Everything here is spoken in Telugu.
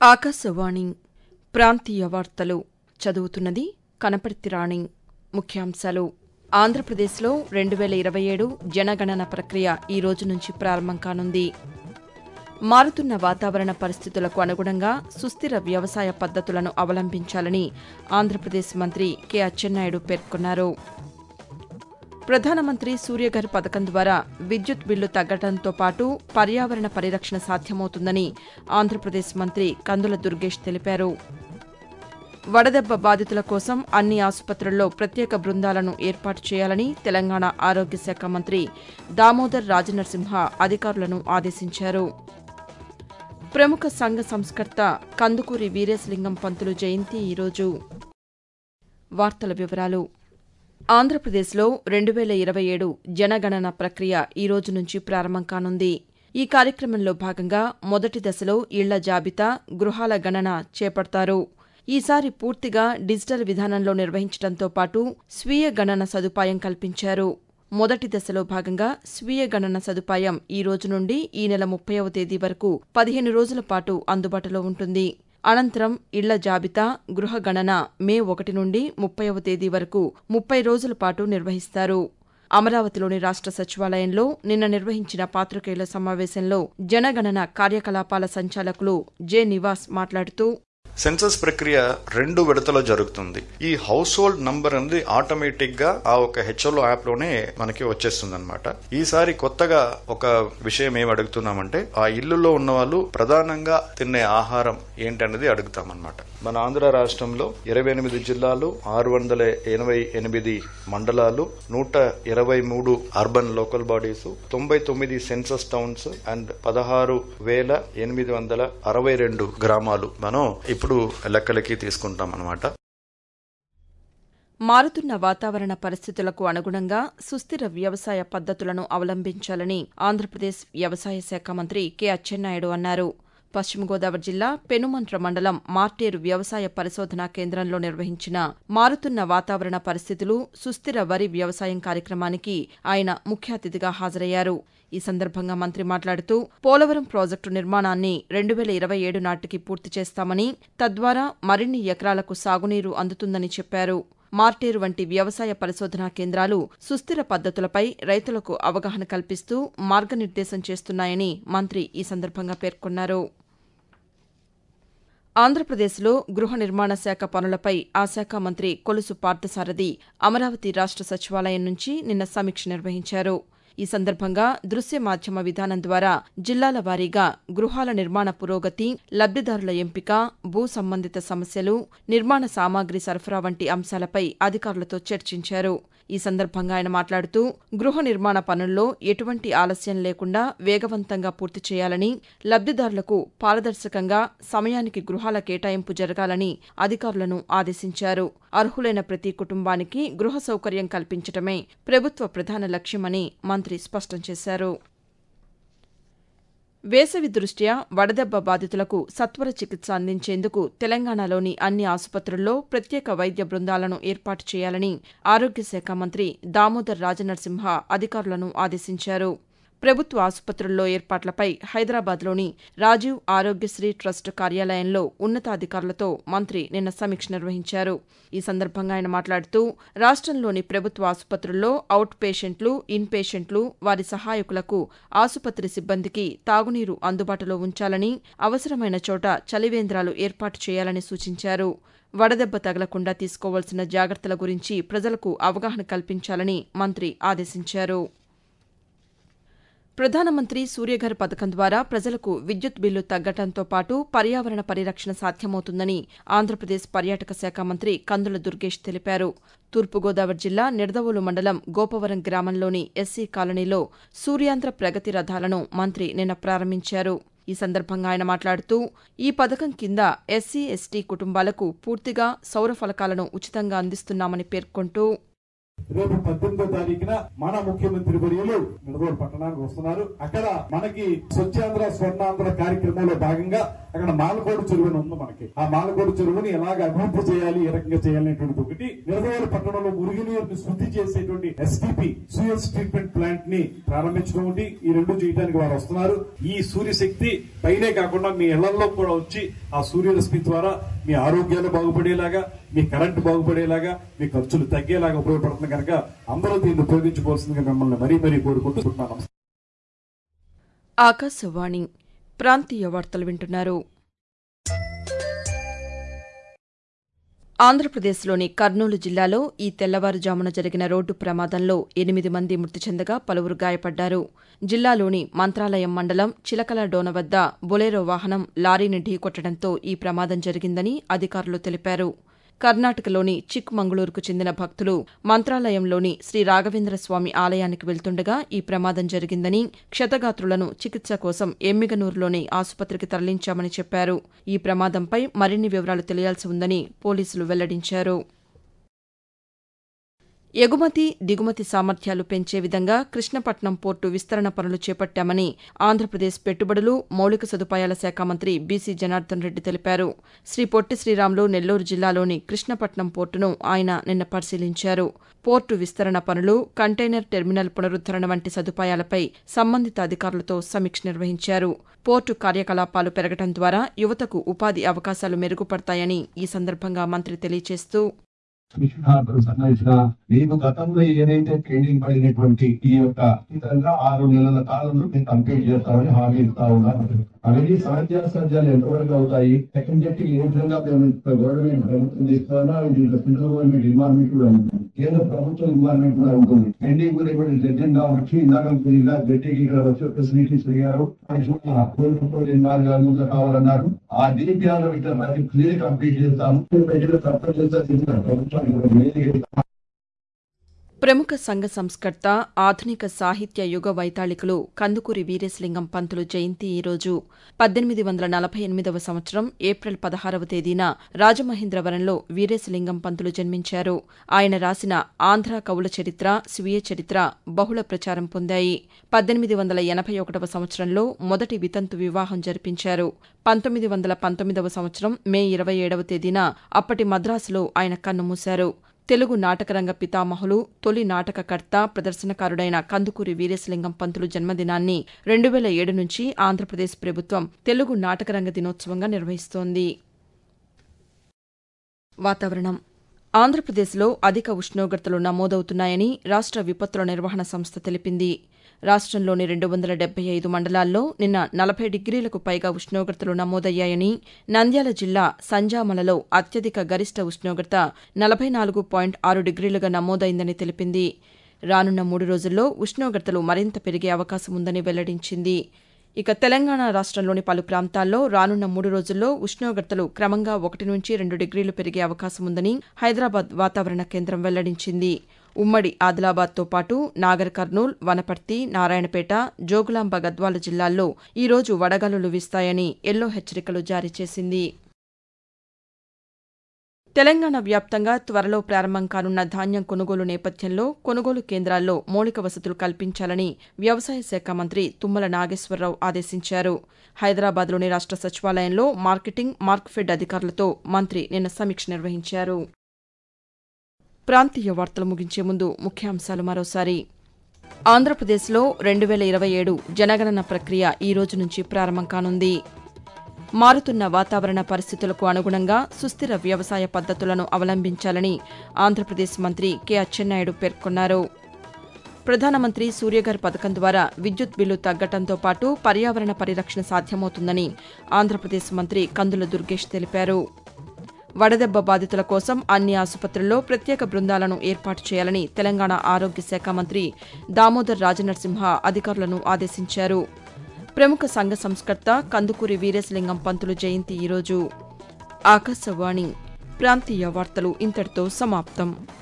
ఆకాశవాణి ప్రాంతీయ వార్తలు చదువుతున్నది కనపర్తి రాణి ముఖ్యాంశాలు ఆంధ్రప్రదేశ్లో రెండు వేల ఇరవై ఏడు జనగణన ప్రక్రియ ఈ రోజు నుంచి ప్రారంభం కానుంది మారుతున్న వాతావరణ పరిస్థితులకు అనుగుణంగా సుస్థిర వ్యవసాయ పద్దతులను అవలంబించాలని ఆంధ్రప్రదేశ్ మంత్రి కె అచ్చెన్నాయుడు పేర్కొన్నారు ప్రధానమంత్రి సూర్యఘర్ పథకం ద్వారా విద్యుత్ బిల్లు తగ్గడంతో పాటు పర్యావరణ పరిరక్షణ సాధ్యమవుతుందని ఆంధ్రప్రదేశ్ మంత్రి కందుల దుర్గేష్ తెలిపారు వడదెబ్బ బాధితుల కోసం అన్ని ఆసుపత్రుల్లో ప్రత్యేక బృందాలను ఏర్పాటు చేయాలని తెలంగాణ ఆరోగ్య శాఖ మంత్రి దామోదర్ రాజనరసింహ అధికారులను ఆదేశించారు ప్రముఖ సంఘ సంస్కర్త కందుకూరి వీరేశలింగం పంతులు జయంతి ఈరోజు వార్తల వివరాలు ఆంధ్రప్రదేశ్లో రెండు వేల ఇరవై ఏడు జనగణన ప్రక్రియ ఈ రోజు నుంచి ప్రారంభం కానుంది ఈ కార్యక్రమంలో భాగంగా మొదటి దశలో ఇళ్ల జాబితా గృహాల గణన చేపడతారు ఈసారి పూర్తిగా డిజిటల్ విధానంలో నిర్వహించడంతో పాటు స్వీయ గణన సదుపాయం కల్పించారు మొదటి దశలో భాగంగా స్వీయ గణన సదుపాయం ఈ రోజు నుండి ఈ నెల ముప్పైవ తేదీ వరకు పదిహేను రోజుల పాటు అందుబాటులో ఉంటుంది అనంతరం ఇళ్ల జాబితా గృహ గణన మే ఒకటి నుండి ముప్పైవ తేదీ వరకు ముప్పై రోజుల పాటు నిర్వహిస్తారు అమరావతిలోని రాష్ట సచివాలయంలో నిన్న నిర్వహించిన పాతికేయుల సమావేశంలో జనగణన కార్యకలాపాల సంచాలకులు జె నివాస్ మాట్లాడుతూ సెన్సస్ ప్రక్రియ రెండు విడతలో జరుగుతుంది ఈ హౌస్ హోల్డ్ నంబర్ అనేది ఆటోమేటిక్ గా ఆ ఒక హెచ్ఓలో యాప్ లోనే మనకి వచ్చేస్తుంది అనమాట ఈసారి కొత్తగా ఒక విషయం ఏం అడుగుతున్నామంటే ఆ ఇల్లులో ఉన్న వాళ్ళు ప్రధానంగా తినే ఆహారం ఏంటనేది అడుగుతామన్నమాట మన ఆంధ్ర రాష్ట్రంలో ఇరవై ఎనిమిది జిల్లాలు ఆరు వందల ఎనభై ఎనిమిది మండలాలు నూట ఇరవై మూడు అర్బన్ లోకల్ బాడీస్ తొంభై తొమ్మిది సెన్సస్ టౌన్స్ అండ్ పదహారు వేల ఎనిమిది వందల అరవై రెండు గ్రామాలు మనం ఇప్పుడు లెక్కలకి తీసుకుంటాం అనమాట మారుతున్న వాతావరణ పరిస్థితులకు అనుగుణంగా సుస్థిర వ్యవసాయ పద్దతులను అవలంబించాలని ఆంధ్రప్రదేశ్ వ్యవసాయ శాఖ మంత్రి కె అచ్చెన్నాయుడు అన్నారు పశ్చిమ గోదావరి జిల్లా పెనుమంట్ర మండలం మార్టేరు వ్యవసాయ పరిశోధనా కేంద్రంలో నిర్వహించిన మారుతున్న వాతావరణ పరిస్థితులు సుస్థిర వరి వ్యవసాయం కార్యక్రమానికి ఆయన ముఖ్య అతిథిగా హాజరయ్యారు ఈ సందర్భంగా మంత్రి మాట్లాడుతూ పోలవరం ప్రాజెక్టు నిర్మాణాన్ని రెండు వేల ఇరవై ఏడు నాటికి పూర్తి చేస్తామని తద్వారా మరిన్ని ఎకరాలకు సాగునీరు అందుతుందని చెప్పారు మార్టేరు వంటి వ్యవసాయ పరిశోధనా కేంద్రాలు సుస్థిర పద్దతులపై రైతులకు అవగాహన కల్పిస్తూ మార్గనిర్దేశం చేస్తున్నాయని మంత్రి ఈ సందర్భంగా పేర్కొన్నారు ఆంధ్రప్రదేశ్లో గృహ నిర్మాణ శాఖ పనులపై ఆ శాఖ మంత్రి కొలుసు పార్థసారథి అమరావతి రాష్ట సచివాలయం నుంచి నిన్న సమీక్ష నిర్వహించారు ఈ సందర్భంగా దృశ్య మాధ్యమ విధానం ద్వారా జిల్లాల వారీగా గృహాల నిర్మాణ పురోగతి లబ్దిదారుల ఎంపిక భూ సంబంధిత సమస్యలు నిర్మాణ సామాగ్రి సరఫరా వంటి అంశాలపై అధికారులతో చర్చించారు ఈ సందర్భంగా ఆయన మాట్లాడుతూ గృహ నిర్మాణ పనుల్లో ఎటువంటి ఆలస్యం లేకుండా వేగవంతంగా పూర్తి చేయాలని లబ్దిదారులకు పారదర్శకంగా సమయానికి గృహాల కేటాయింపు జరగాలని అధికారులను ఆదేశించారు అర్హులైన ప్రతి కుటుంబానికి గృహ సౌకర్యం కల్పించడమే ప్రభుత్వ ప్రధాన లక్ష్యమని మంత్రి స్పష్టం చేశారు వేసవి దృష్ట్యా వడదెబ్బ బాధితులకు సత్వర చికిత్స అందించేందుకు తెలంగాణలోని అన్ని ఆసుపత్రుల్లో ప్రత్యేక వైద్య బృందాలను ఏర్పాటు చేయాలని ఆరోగ్య శాఖ మంత్రి దామోదర్ రాజనరసింహ అధికారులను ఆదేశించారు ప్రభుత్వ ఆసుపత్రుల్లో ఏర్పాట్లపై హైదరాబాద్లోని రాజీవ్ ఆరోగ్యశ్రీ ట్రస్ట్ కార్యాలయంలో ఉన్నతాధికారులతో మంత్రి నిన్న సమీక్ష నిర్వహించారు ఈ సందర్భంగా ఆయన మాట్లాడుతూ రాష్ట్రంలోని ప్రభుత్వ ఆసుపత్రుల్లో అవుట్ పేషెంట్లు ఇన్ పేషెంట్లు వారి సహాయకులకు ఆసుపత్రి సిబ్బందికి తాగునీరు అందుబాటులో ఉంచాలని అవసరమైన చోట చలివేంద్రాలు ఏర్పాటు చేయాలని సూచించారు వడదెబ్బ తగలకుండా తీసుకోవాల్సిన జాగ్రత్తల గురించి ప్రజలకు అవగాహన కల్పించాలని మంత్రి ఆదేశించారు ప్రధానమంత్రి సూర్యఘర్ పథకం ద్వారా ప్రజలకు విద్యుత్ బిల్లు తగ్గడంతో పాటు పర్యావరణ పరిరక్షణ సాధ్యమవుతుందని ఆంధ్రప్రదేశ్ పర్యాటక శాఖ మంత్రి కందుల దుర్గేష్ తెలిపారు తూర్పుగోదావరి జిల్లా నిడదవోలు మండలం గోపవరం గ్రామంలోని ఎస్సీ కాలనీలో సూర్యాంధ్ర ప్రగతి రథాలను మంత్రి నిన్న ప్రారంభించారు ఈ సందర్భంగా ఆయన మాట్లాడుతూ ఈ పథకం కింద ఎస్సీ ఎస్టీ కుటుంబాలకు పూర్తిగా సౌర ఫలకాలను ఉచితంగా అందిస్తున్నామని పేర్కొంటూ రేపు పద్దెనిమిదో తారీఖున మన ముఖ్యమంత్రి వర్యులు నిడదోడు పట్టణానికి వస్తున్నారు అక్కడ మనకి స్వచ్ఛాంధ్ర స్వర్ణాంధ్ర కార్యక్రమంలో భాగంగా అక్కడ మాలకోడు చెరువుని ఉంది మనకి ఆ మాలకోడు చెరువుని ఎలాగ అభివృద్ధి చేయాలి ఏ రకంగా చేయాలనేటువంటిది ఒకటి నిడదవోలు పట్టణంలో మురుగునీరుని శుద్ధి చేసేటువంటి ఎస్టీపీ సూయస్ ట్రీట్మెంట్ ప్లాంట్ ని ప్రారంభించడం ఒకటి ఈ రెండు చేయడానికి వారు వస్తున్నారు ఈ సూర్యశక్తి పైనే కాకుండా మీ ఇళ్లలో కూడా వచ్చి ఆ సూర్యరశ్మి ద్వారా మీ ఆరోగ్యాలు బాగుపడేలాగా మీ కరెంటు బాగుపడేలాగా మీ ఖర్చులు తగ్గేలాగా ఉపయోగపడుతుంది కనుక అందరూ దీన్ని ఉపయోగించుకోవాల్సిందిగా మిమ్మల్ని మరీ మరీ కోరుకుంటున్నాను ఆకాశవాణి ప్రాంతీయ వార్తలు వింటున్నారు ఆంధ్రప్రదేశ్లోని కర్నూలు జిల్లాలో ఈ తెల్లవారుజామున జరిగిన రోడ్డు ప్రమాదంలో ఎనిమిది మంది మృతి చెందగా పలువురు గాయపడ్డారు జిల్లాలోని మంత్రాలయం మండలం చిలకల డోన వద్ద బొలేరో వాహనం లారీని ఢీకొట్టడంతో ఈ ప్రమాదం జరిగిందని అధికారులు తెలిపారు కర్ణాటకలోని చిక్ మంగళూరుకు చెందిన భక్తులు మంత్రాలయంలోని శ్రీ రాఘవేంద్ర స్వామి ఆలయానికి వెళ్తుండగా ఈ ప్రమాదం జరిగిందని క్షతగాత్రులను చికిత్స కోసం ఎమ్మిగనూరులోని ఆసుపత్రికి తరలించామని చెప్పారు ఈ ప్రమాదంపై మరిన్ని వివరాలు తెలియాల్సి ఉందని పోలీసులు వెల్లడించారు ఎగుమతి దిగుమతి సామర్థ్యాలు పెంచే విధంగా కృష్ణపట్నం పోర్టు విస్తరణ పనులు చేపట్టామని ఆంధ్రప్రదేశ్ పెట్టుబడులు మౌలిక సదుపాయాల శాఖ మంత్రి బీసీ జనార్దన్ రెడ్డి తెలిపారు శ్రీ పొట్టి శ్రీరాములు నెల్లూరు జిల్లాలోని కృష్ణపట్నం పోర్టును ఆయన నిన్న పరిశీలించారు పోర్టు విస్తరణ పనులు కంటైనర్ టెర్మినల్ పునరుద్దరణ వంటి సదుపాయాలపై సంబంధిత అధికారులతో సమీక్ష నిర్వహించారు పోర్టు కార్యకలాపాలు పెరగడం ద్వారా యువతకు ఉపాధి అవకాశాలు మెరుగుపడతాయని ఈ సందర్భంగా మంత్రి తెలియజేస్తూ కృష్ణాకు సంబంధించిన నేను గతంలో ఏదైతే ట్రైనింగ్ పడినటువంటి ఈ యొక్క విధంగా ఆరు నెలల కాలంలో నేను కంప్లీట్ చేస్తామని హామీ ఇస్తా ఉన్నాను అవన్నీ సాధ్యాసాధ్యాలు ఎంతవరకు అవుతాయి సెకండ్ జట్టి ఏ విధంగా మేము గవర్నమెంట్ ప్రభుత్వం తీసుకోవాలా దీంట్లో సెంట్రల్ గవర్నమెంట్ ఇన్వాల్వ్మెంట్ కూడా ఉంటుంది కేంద్ర ప్రభుత్వం ఇన్వాల్వ్మెంట్ కూడా ఉంటుంది ఎన్డీ కూడా ఇప్పుడు జడ్జెంట్ వచ్చి ఇందాక ఇలా గట్టికి ఇక్కడ వచ్చి ఫెసిలిటీస్ అడిగారు ఇన్వాల్వ్ కావాలన్నారు ఆ దీపాలను ఇట్లా ప్రతి క్లియర్ కంప్లీట్ చేస్తాము ప్రజలు తప్పని చేస్తారు ప్రభుత్వానికి కూడా మేలు ప్రముఖ సంఘ సంస్కర్త ఆధునిక సాహిత్య యుగ వైతాళికులు కందుకూరి వీరేశలింగం పంతులు జయంతి ఈరోజు పద్దెనిమిది వందల నలభై ఎనిమిదవ సంవత్సరం ఏప్రిల్ పదహారవ తేదీన రాజమహేంద్రవరంలో వీరేశలింగం పంతులు జన్మించారు ఆయన రాసిన ఆంధ్ర కవుల చరిత్ర స్వీయ చరిత్ర బహుళ ప్రచారం పొందాయి పద్దెనిమిది వందల ఎనభై ఒకటవ సంవత్సరంలో మొదటి వితంతు వివాహం జరిపించారు పంతొమ్మిది వందల పంతొమ్మిదవ సంవత్సరం మే ఇరవై ఏడవ తేదీన అప్పటి మద్రాసులో ఆయన కన్నుమూశారు తెలుగు నాటకరంగ పితామహులు తొలి నాటకకర్త ప్రదర్శనకారుడైన కందుకూరి వీరేశలింగం పంతులు జన్మదినాన్ని రెండు వేల ఏడు నుంచి ఆంధ్రప్రదేశ్ ప్రభుత్వం తెలుగు నాటకరంగ దినోత్సవంగా నిర్వహిస్తోంది వాతావరణం ఆంధ్రప్రదేశ్లో అధిక ఉష్ణోగ్రతలు నమోదవుతున్నాయని రాష్ట్ర విపత్తుల నిర్వహణ సంస్థ తెలిపింది రాష్ట్రంలోని రెండు వందల డెబ్బై ఐదు మండలాల్లో నిన్న నలభై డిగ్రీలకు పైగా ఉష్ణోగ్రతలు నమోదయ్యాయని నంద్యాల జిల్లా సంజామలలో అత్యధిక గరిష్ట ఉష్ణోగ్రత నలభై నాలుగు పాయింట్ ఆరు డిగ్రీలుగా నమోదైందని తెలిపింది రానున్న మూడు రోజుల్లో ఉష్ణోగ్రతలు మరింత పెరిగే అవకాశం ఉందని వెల్లడించింది ఇక తెలంగాణ రాష్ట్రంలోని పలు ప్రాంతాల్లో రానున్న మూడు రోజుల్లో ఉష్ణోగ్రతలు క్రమంగా ఒకటి నుంచి రెండు డిగ్రీలు పెరిగే అవకాశం ఉందని హైదరాబాద్ వాతావరణ కేంద్రం వెల్లడించింది ఉమ్మడి ఆదిలాబాద్తో పాటు నాగర్ కర్నూల్ వనపర్తి నారాయణపేట జోగులాంబ గద్వాల జిల్లాల్లో ఈరోజు వడగాలులు వీస్తాయని ఎల్లో హెచ్చరికలు జారీ చేసింది తెలంగాణ వ్యాప్తంగా త్వరలో ప్రారంభం కానున్న ధాన్యం కొనుగోలు నేపథ్యంలో కొనుగోలు కేంద్రాల్లో మౌలిక వసతులు కల్పించాలని వ్యవసాయ శాఖ మంత్రి తుమ్మల నాగేశ్వరరావు ఆదేశించారు హైదరాబాద్లోని రాష్ట్ర సచివాలయంలో మార్కెటింగ్ మార్క్ఫెడ్ అధికారులతో మంత్రి నిన్న సమీక్ష నిర్వహించారు ప్రాంతీయ వార్తలు ముగించే ముందు ముఖ్యాంశాలు మరోసారి ఆంధ్రప్రదేశ్లో రెండు వేల ఇరవై ఏడు జనగణన ప్రక్రియ ఈ రోజు నుంచి ప్రారంభం కానుంది మారుతున్న వాతావరణ పరిస్థితులకు అనుగుణంగా సుస్థిర వ్యవసాయ పద్దతులను అవలంబించాలని ఆంధ్రప్రదేశ్ మంత్రి కె అచ్చెన్నాయుడు పేర్కొన్నారు ప్రధానమంత్రి సూర్యఘర్ పథకం ద్వారా విద్యుత్ బిల్లు తగ్గడంతో పాటు పర్యావరణ పరిరక్షణ సాధ్యమవుతుందని ఆంధ్రప్రదేశ్ మంత్రి కందుల దుర్గేష్ తెలిపారు వడదెబ్బ బాధితుల కోసం అన్ని ఆసుపత్రుల్లో ప్రత్యేక బృందాలను ఏర్పాటు చేయాలని తెలంగాణ ఆరోగ్య శాఖ మంత్రి దామోదర్ రాజనరసింహ అధికారులను ఆదేశించారు ప్రముఖ సంఘ సంస్కర్త కందుకూరి వీరేశలింగం పంతులు జయంతి ఈరోజు ఆకాశవాణి ప్రాంతీయ వార్తలు ఇంతటితో సమాప్తం